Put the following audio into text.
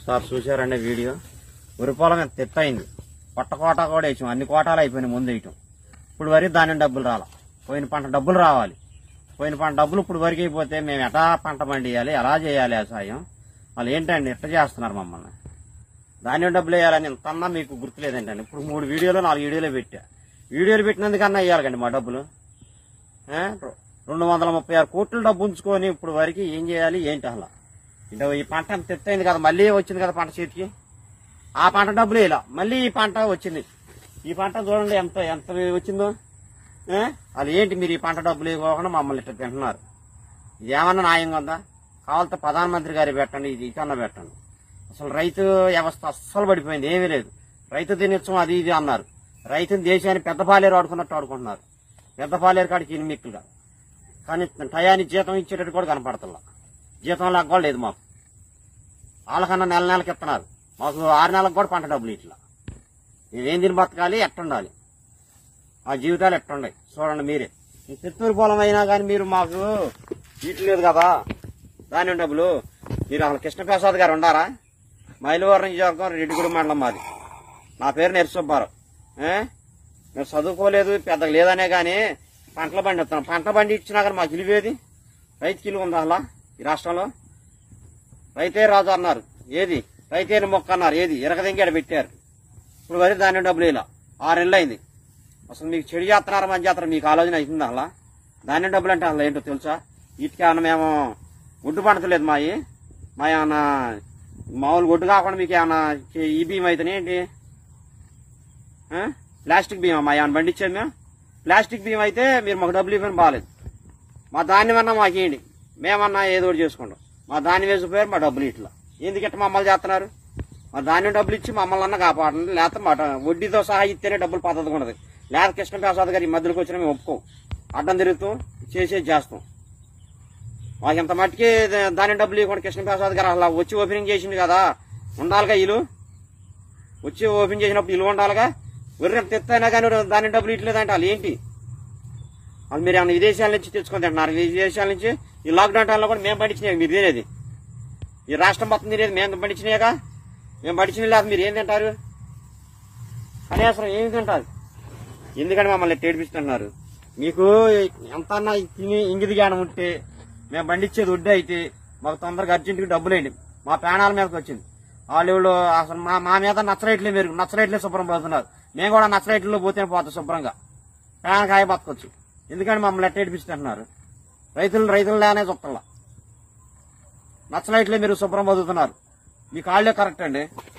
Sir చూశారండి video ఉరిపోలం ఎంత తిట్టయింది పొట్ట కోట కూడా వేసాం అన్ని కోటాలు అయిపోయినాయి ముందు వేయటం ఇప్పుడు వరకు ధాన్యం డబ్బులు రాలా పోయిన పంట డబ్బులు రావాలి పోయిన పంట డబ్బులు ఇప్పుడు వరకు అయిపోతే మేము ఎటా పంట పండియాలి ఎలా చేయాలి వ్యవసాయం వాళ్ళు ఏంటండి ఎట్ట చేస్తున్నారు మమ్మల్ని ధాన్యం డబ్బులు వేయాలని ఇంతన్నా మీకు గుర్తులేదండి ఇప్పుడు మూడు వీడియోలు నాలుగు వీడియోలు పెట్టా వీడియోలు పెట్టినందుకన్నా వేయాలి మా డబ్బులు ఆ? రెండు వందల ముప్పై ఆరు కోట్ల డబ్బు ఉంచుకొని ఇప్పుడు వరకు ఏం చేయాలి ఏంటి అసలు అంటే ఈ పంట అంత ఎత్తైంది కదా మళ్ళీ వచ్చింది కదా పంట చేతికి ఆ పంట డబ్బులు ఇలా మళ్ళీ ఈ పంట వచ్చింది ఈ పంట చూడండి ఎంత ఎంత వచ్చిందో ఆ? అది ఏంటి మీరు ఈ పంట డబ్బులు ఇవ్వకుండా మమ్మల్ని ఇట్లా తింటున్నారు ఇది ఏమన్నా న్యాయంగా ఉందా కావాలంటే ప్రధానమంత్రి గారి పెట్టండి ఇది కన్నా పెట్టండి అసలు రైతు వ్యవస్థ అస్సలు పడిపోయింది ఏమీ లేదు రైతు దినోత్సవం అది ఇది అన్నారు రైతుని దేశాన్ని పెద్ద పాలేరు ఆడుకున్నట్టు ఆడుకుంటున్నారు పెద్ద పాలేరు కాడికి ఇనిమిక్కులుగా కానీ టయానికి జీతం ఇచ్చేటట్టు కూడా కనపడతల్లా జీతం లాగా కూడా లేదు మాకు వాళ్ళకన్నా నెల నెలకి ఇస్తున్నారు మాకు ఆరు నెలలకు కూడా పంట డబ్బులు ఇట్లా మేమేం తిని బతకాలి ఎట్టుండాలి ఆ జీవితాలు ఎట్టుండాయి చూడండి మీరే ఈ చిత్తూరు పొలం అయినా కానీ మీరు మాకు ఇట్లేదు కదా ధాన్యం డబ్బులు మీరు అసలు కృష్ణప్రసాద్ గారు ఉండారా మైలవరం నియోజకవర్గం రెడ్డిగూడి మండలం మాది నా పేరు నరసింహారావు ఏ? మీరు చదువుకోలేదు పెద్దగా లేదనే కానీ పంటల బండి ఇస్తున్నాం పంట బండి ఇచ్చినా కానీ మాకు ఇలువేది రైతుకి ఇల్లు ఉందా అలా ఈ రాష్ట్రంలో రైతే రాజు అన్నారు ఏది రైతేని మొక్క అన్నారు ఏది ఎరగదెంగాడ పెట్టారు ఇప్పుడు వరకు ధాన్యం డబ్బులు ఇలా ఆరు నెలలు అయింది అసలు మీకు చెడు చేస్తున్నారా మంచి చేస్తారా మీకు ఆలోచన అవుతుందా అలా ధాన్యం డబ్బులు అంటే అసలు ఏంటో తెలుసా వీటికి ఏమన్నా మేము ఒడ్డు పండతలేదు మాయి మా ఏమన్నా మామూలు ఒడ్డు కాకుండా మీకు ఏమన్నా కే- ఈ బియ్యం అయితేనే ఏంటి ఆ? ప్లాస్టిక్ బియ్యం మా ఏమన్నా పండించాము మేము ప్లాస్టిక్ బియ్యం అయితే మీరు మాకు డబ్బులు ఇవ్వని బాగాలేదు మా ధాన్యం అన్నా మాకేయండి మేమన్నా ఏదో ఒకటి చేసుకుంటాం మా ధాన్యం వేసిపోయారు మా డబ్బులు ఇట్లా ఎందుకు ఇట్లా మమ్మల్ని చేస్తున్నారు మా ధాన్యం డబ్బులు ఇచ్చి మమ్మల్ని అన్న కాపాడండి లేకపోతే మా డ- వడ్డీతో సహా ఇస్తేనే డబ్బులు పద్ధతి ఉండదు లేకపోతే కృష్ణప్రసాద్ గారు ఈ మధ్యలోకి వచ్చినా మేము ఒప్పుకోం అడ్డం తిరుగుతాం చేసేది చేస్తాం మాకు ఇంత మట్టికి ద- ధాన్యం డబ్బులు ఇవ్వకుండా కృష్ణప్రసాద్ గారు అలా వచ్చి ఓపెనింగ్ చేసింది కదా ఉండాలిగా ఇల్లు వచ్చి ఓపెన్ చేసినప్పుడు ఇల్లు ఉండాలిగా వెర్రె తెత్తైనా కానీ ధాన్యం డబ్బులు ఇట్లేదంటే వాళ్ళు ఏంటి వాళ్ళు మీరు ఏమైనా విదేశాల నుంచి తెచ్చుకొని తింటున్నారు విదేశాల నుంచి ఈ లాక్డౌన్ టైంలో కూడా మేము పండించినాయి మీరు తినేది ఈ రాష్ట్రం మొత్తం తినేది మేము పండించినాయగా మేము పండించిన లేదు మీరు ఏం తింటారు కనీసం ఏమి తింటారు ఎందుకని మమ్మల్ని ఏడిపిస్తున్నారు మీకు ఎంత తిని ఇంగిది జ్ఞానం ఉంటే మేము పండించేది వడ్డీ అయితే మాకు తొందరగా అర్జెంటుగా డబ్బులేండి మా ప్రాణాల మీదకి వచ్చింది వాళ్ళు వీళ్ళు అసలు మా మా మీద నచ్చరేట్లే మీరు నచ్చరేట్లే శుభ్రం పోతున్నారు మేము కూడా నచ్చరేట్లలో పోతే పోతాం శుభ్రంగా ప్రాణకాయ బతకొచ్చు ఎందుకని మమ్మల్ని ఎట్ట ఏడిపిస్తున్నారు రైతులు రైతులనే చూడాల నచ్చలైట్లే మీరు శుభ్రం బతుకుతున్నారు మీ కాళ్ళే కరెక్ట్ అండి